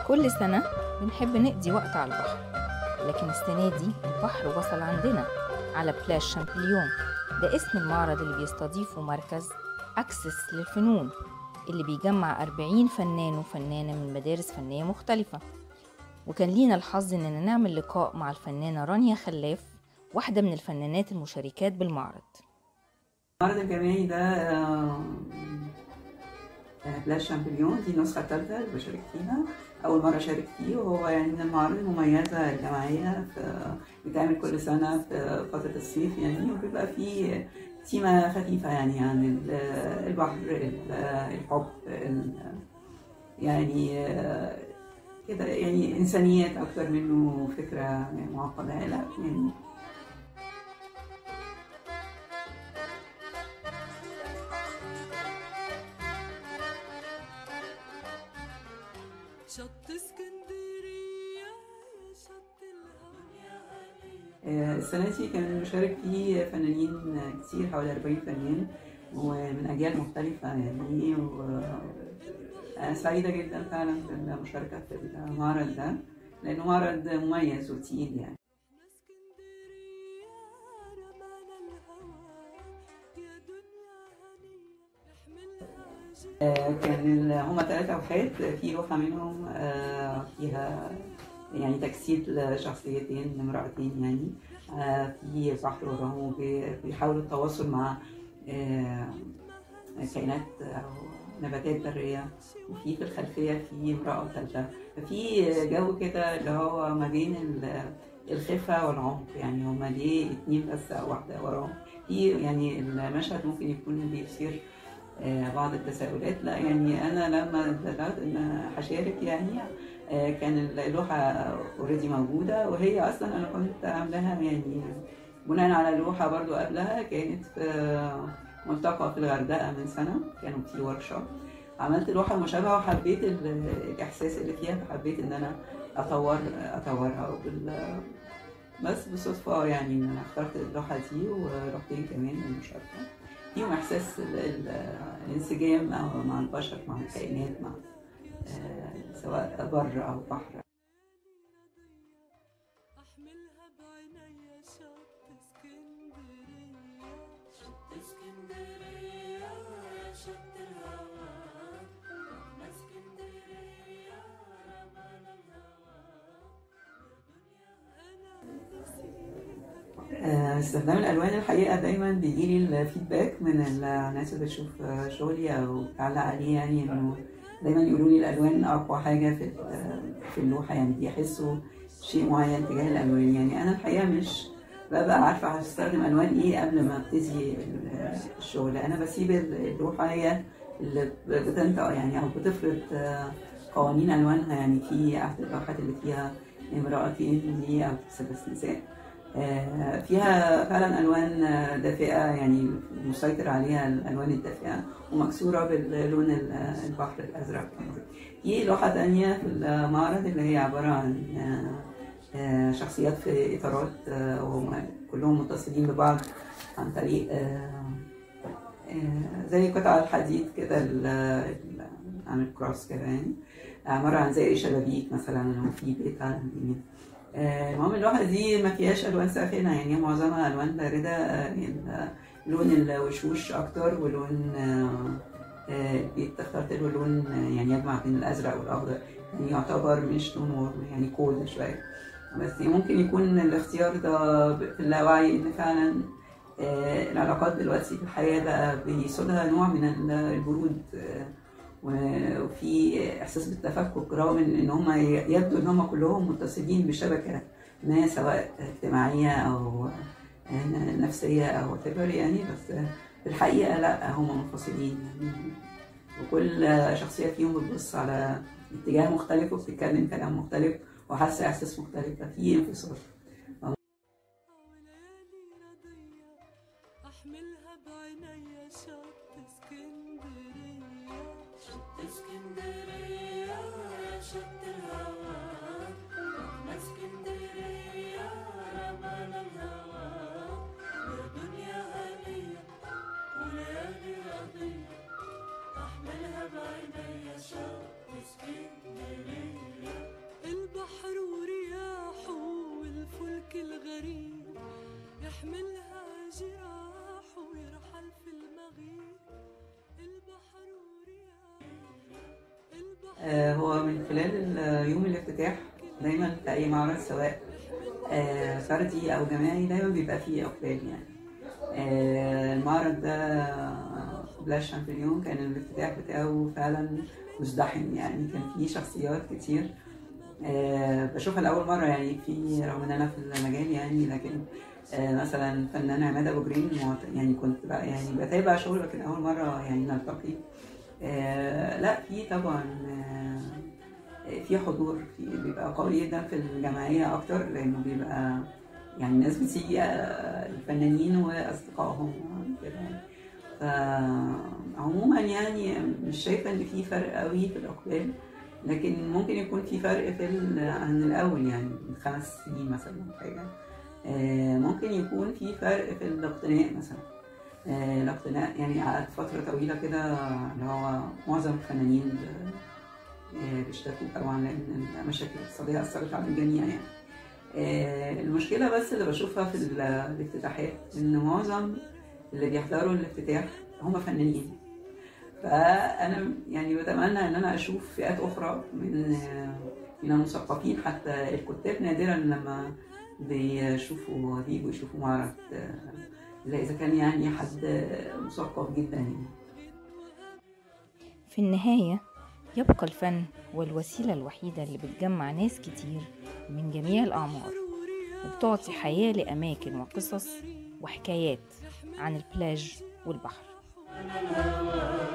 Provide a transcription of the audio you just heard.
كل سنة بنحب نقضي وقت على البحر لكن السنة دي البحر وصل عندنا على بلاج شامبليون ده اسم المعرض اللي بيستضيفه مركز أكسس للفنون اللي بيجمع 40 فنان وفنانة من مدارس فنية مختلفة وكان لينا الحظ إننا نعمل لقاء مع الفنانة رانيا خلاف واحدة من الفنانات المشاركات بالمعرض المعرض الجامعي ده آه، آه، بلاش شامبليون دي النسخة الثالثة اللي بشارك فيها أول مرة أشارك فيه وهو يعني من المعارض المميزة الجماعية في بيتعمل كل سنة في فترة الصيف يعني وبيبقى فيه تيمة خفيفة يعني عن ال- البحر ال- الحب ال- يعني آه، كده يعني إنسانيات أكتر منه فكرة معقدة لا يعني شط اسكندرية يا شط الهوى يا آه، السنة دي كان مشارك فيه فنانين كتير حوالي 40 فنان ومن أجيال مختلفة يعني و أنا سعيدة جدا فعلا بالمشاركة في المعرض ده لأنه معرض مميز وتقيل يعني احنا اسكندرية رمانا الهوى يا دنيا هنية احملها جيل آه، كان ال- هما ثلاث لوحات في لوحة منهم آه، فيها يعني تجسيد لشخصيتين امرأتين يعني آه، في بحر وراهم وبي- بيحاولوا التواصل مع آه، كائنات أو نباتات برية وفي في الخلفية في امرأة ثالثة ففي جو كده اللي هو ما بين ال- الخفة والعمق يعني هما ليه اتنين بس أو واحدة وراهم في يعني المشهد ممكن يكون بيثير آه، بعض التساؤلات لا يعني انا لما بدات ان هشارك يعني آه، كان اللوحه اوريدي موجوده وهي اصلا انا كنت عاملاها يعني بناء على لوحه برضو قبلها كانت في ملتقى في الغردقه من سنه كانوا في ورك شوب عملت لوحه مشابهه وحبيت ال- الاحساس اللي فيها فحبيت ان انا اطور اطورها وبال بس بالصدفه يعني ان انا اخترت اللوحه دي ولوحتين كمان للمشاركه فيهم احساس ال- ال- الانسجام أو مع البشر مع الكائنات مع آه، سواء بر او بحر احملها بعينيا شط اسكندرية شط اسكندرية يا شط الهوى احنا اسكندرية رمانا الهوى يا دنيا انا نسيتك آه، استخدام الالوان الحقيقه دايما بيجي لي الفيدباك من الناس اللي بتشوف آه، شغلي او بتعلق عليه يعني انه دايما يقولوا لي الالوان اقوى حاجه في ال- في اللوحه يعني بيحسوا شيء معين تجاه الالوان يعني انا الحقيقه مش ببقى عارفه هستخدم الوان ايه قبل ما ابتدي ال- الشغل انا بسيب اللوحه هي اللي بتنطق يعني او بتفرض آه، قوانين الوانها يعني في احد اللوحات اللي فيها امرأتين دي او ثلاث نساء آه، فيها فعلا الوان آه، دافئه يعني مسيطر عليها الالوان الدافئه ومكسوره باللون ال- البحر الازرق في لوحه تانية في المعرض اللي هي عباره عن آه، آه، شخصيات في اطارات آه، وهم كلهم متصلين ببعض عن طريق آه، آه، زي قطع الحديد كده ال- ال- عامل كروس كده يعني عباره عن زي شبابيك مثلا وفي بيت على اليمين آه، المهم اللوحة دي ما فيهاش ألوان ساخنة يعني هي معظمها ألوان باردة آه، ال- لون الوشوش أكتر ولون آه، آه، البيت اخترت له لون آه، يعني يجمع بين الأزرق والأخضر يعني يعتبر مش لون ورم يعني كول شوية بس ممكن يكون الاختيار ده ب- في اللاوعي إن فعلا آه، العلاقات دلوقتي في الحياة بقى بيسودها نوع من ال- البرود آه، وفي احساس بالتفكك رغم ان إن هم يبدو ان هم كلهم متصلين بشبكه ما سواء اجتماعيه او نفسيه او whatever يعني بس في الحقيقه لا هم منفصلين يعني وكل شخصيه فيهم بتبص على اتجاه مختلف وبتتكلم كلام مختلف وحاسه احساس مختلف ففي انفصال وليالي رضية أحملها بعينيا شط اسكندرية شط اسكندرية يا شط الهوى احنا اسكندرية رمانا الهوى يا دنيا هنية وليالي رضية أحملها بعينيا شط اسكندرية البحر ورياحه والفلك الغريب يحملها جراحه ويرحل في المغيب البحر ورياحه البحر آه، هو من خلال ال- يوم الافتتاح دايما في أي معرض سواء آه، فردي أو جماعي دايما بيبقى فيه إقبال يعني آه، المعرض ده بلاش شامبليون كان الافتتاح بتاعه فعلا مزدحم يعني كان فيه شخصيات كتير آه، بشوفها لأول مرة يعني في رغم إن أنا في المجال يعني لكن آه، مثلا فنان عماد أبو جرين معت- يعني كنت بقى يعني بتابع شغله لكن أول مرة يعني نلتقي آه، لا في طبعا آه، في حضور في بيبقى قوي جدا في الجمعية أكتر لأنه بيبقى يعني الناس بتيجي آه، الفنانين وأصدقائهم كده يعني. فعموما يعني مش شايفة إن في فرق قوي في الإقبال لكن ممكن يكون في فرق في ال- عن الأول يعني من خمس سنين مثلا أو حاجة آه، ممكن يكون في فرق في الاقتناء مثلا آه، الاقتناء يعني قعدت فترة طويلة كده اللي هو معظم الفنانين ب- آه، بيشتكوا طبعا لأن المشاكل الاقتصادية أثرت على الجميع يعني آه، المشكلة بس اللي بشوفها في ال- الافتتاحات إن معظم اللي بيحضروا الافتتاح هم فنانين فأنا يعني بتمنى إن أنا أشوف فئات أخرى من آه، من المثقفين حتى الكتاب نادرا لما بيشوفوا بيجوا يشوفوا معرض آه، إلا إذا كان يعني حد مثقف جدا يعني في النهاية يبقى الفن هو الوسيلة الوحيدة اللي بتجمع ناس كتير من جميع الأعمار وبتعطي حياة لأماكن وقصص وحكايات عن البلاج والبحر